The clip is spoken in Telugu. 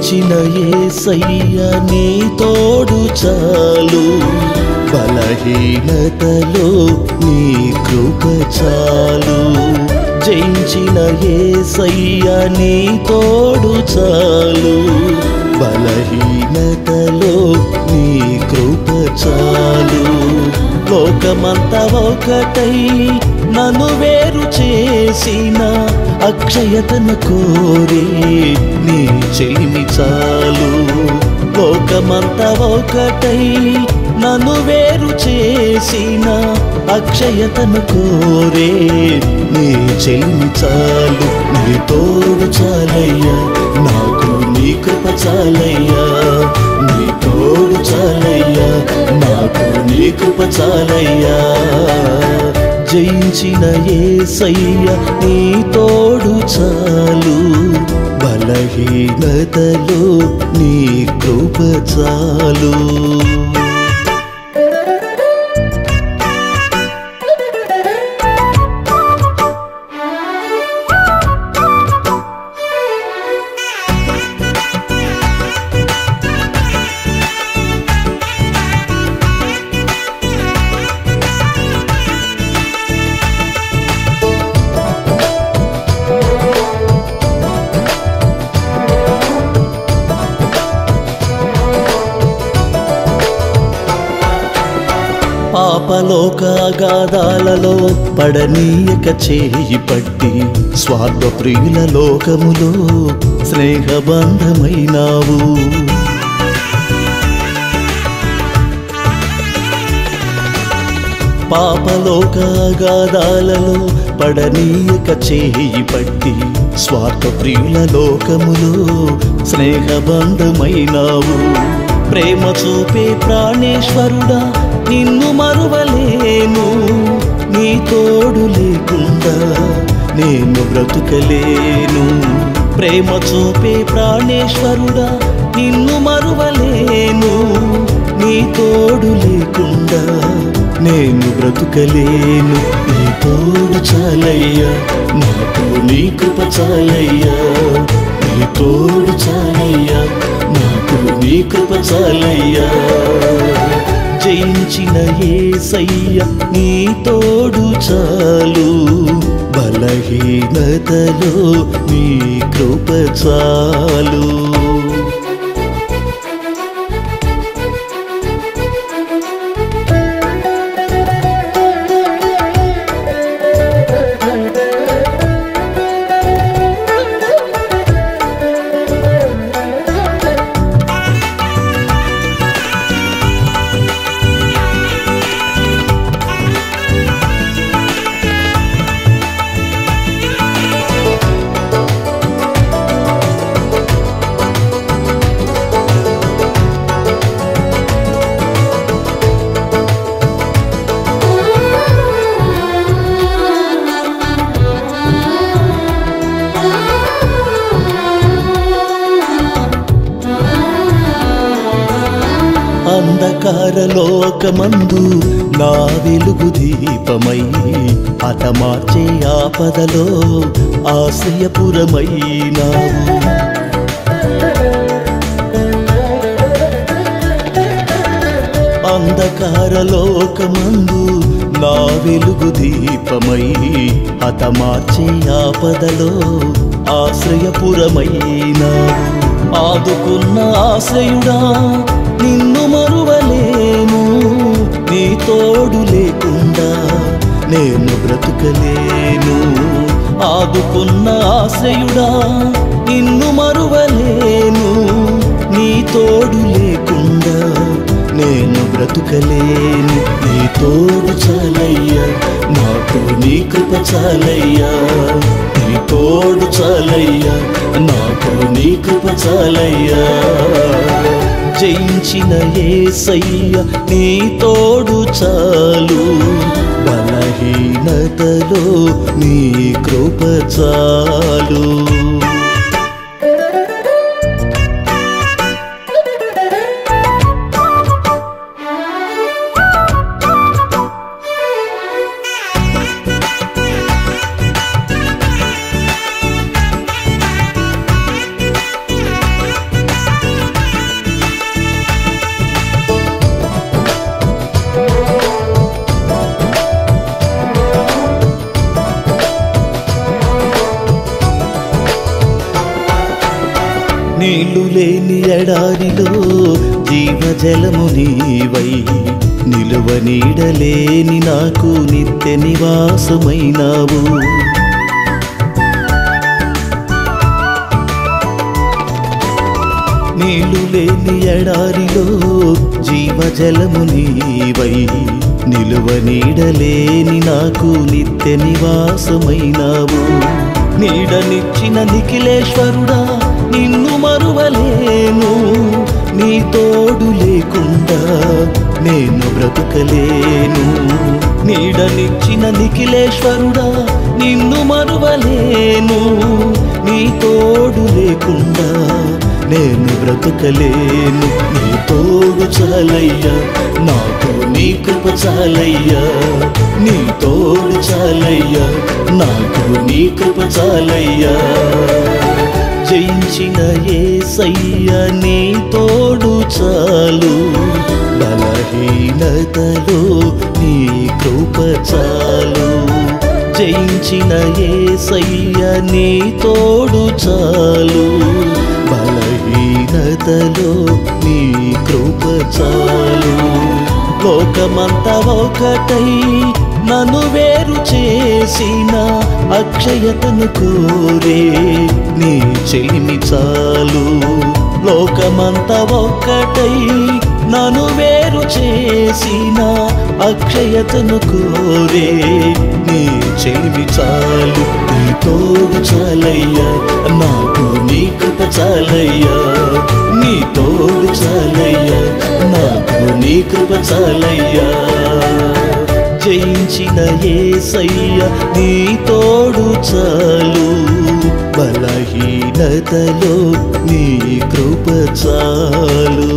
జయించిన ఏసయ్య నీ తోడు చాలు బలహీనతలో నీ కృప చాలు జయించిన ఏసయ్య నీ తోడు చాలు బలహీనతలో నీ కృప చాలు లోకమంతా ఒకటై నన్ను వేరు చేసిన అక్షయతను కోరే నీ చెలిమి చాలు లోకమంతా ఒకటై నన్ను వేరు చేసిన అక్షయతను కోరే నీ చెలిమి చాలు నీ తోడు చాలయ్యా నాకు నీ కృప చాలయ్యా నీ తోడు చాలయ్యా నాకు నీ కృప చాలయ్యా జయించిన ఏసయ్య నీ తోడు చాలు బలహీనతలో నీ కృప చాలు పాపలోకాగాదాలలో పడనీయక చేయి పట్టి స్వార్థ ప్రియుల లోకములో స్నేహబంధమైనావు పాపలోకాగాదాలలో పడనీయక చేయి పట్టి స్వార్థ ప్రియుల లోకములో స్నేహబంధమైనావు ప్రేమ చూపే ప్రాణేశ్వరుడా నిన్ను మరువలేను నీ తోడు లేకుండా నేను బ్రతుకలేను ప్రేమ చూపే ప్రాణేశ్వరుడా నిన్ను మరువలేను నీ తోడు లేకుండా నేను బ్రతుకలేను నీ తోడు చాలయ్యా నాకు నీ కృప చాలయ్యా నీ తోడు చాలయ్యా నాకు నీ కృప చాలయ్యా జయించిన ఏసయ్య నీ తోడు చాలు బలహీనతలో నీ కృప చాలు అంధకార లోకమందు నా వెలుగు దీపమై హతమార్చే ఆపదలో ఆశ్రయపురమైనావు అంధకార లోకమందు నా వెలుగు దీపమై హతమార్చే ఆపదలో ఆశ్రయపురమైనావు ఆదుకున్న ఆశ్రయుడా నిన్ను మరువలేను నీ తోడు లేకుండా నేను బ్రతుకలేను ఆదుకున్న ఆశ్రయుడా నిన్ను మరువలేను నీ తోడు లేకుండా నేను బ్రతుకలేను నీ తోడు చాలయ్యా నాకు నీ కృప చాలయ్యా నీ తోడు చాలయ్యా నాకు నీ కృప చాలయ్యా జయించిన ఏసయ్య నీ తోడు చాలు బలహీనతలో నీ కృప చాలు లేని ఎడారిలో జీవజలము నీవై నిలువ నీడలేని నాకు నిత్య నివాసమైనావు నీళ్లు లేని ఎడారిలో జీవజలము నీవై నిలువ నీడలేని నాకు నిత్య నివాసమైనావు నీడనిచ్చిన నిఖిలేశ్వరుడా నిన్ను మరువలేను నీ తోడు లేకుండా నేను బ్రతుకలేను నీడనిచ్చిన నిఖిలేశ్వరుడా నిన్ను మరువలేను నీ తోడు లేకుండా నేను బ్రతుకలేను నీ తోడు చాలయ్యా నాకు నీ కృప చాలయ్యా నీ తోడు చాలయ్యా నాకు నీ కృప చాలయ్యా జయించిన ఏసయ్య నీ తోడు చాలు బలహీనతలో నీ కృప చాలు జయించిన ఏసయ్య నీ తోడు చాలు బలహీనతలో నీ కృప చాలు లోకమంతా ఒకటై నన్ను వేరు చేసిన అక్షయతను కోరే నీ చెలిమి చాలు లోకమంతా ఒక్కటై నన్ను వేరు చేసిన అక్షయతను కోరే నీ చెలిమి చాలు నీ తోడు చాలయ్యా నాకు నీ కృప చాలయ్యా నీ తోడు చాలయ్యా నాకు నీ కృప చాలయ్యా జయించిన ఏసయ్య నీ తోడు చాలు బలహీనతలో నీ కృప చాలు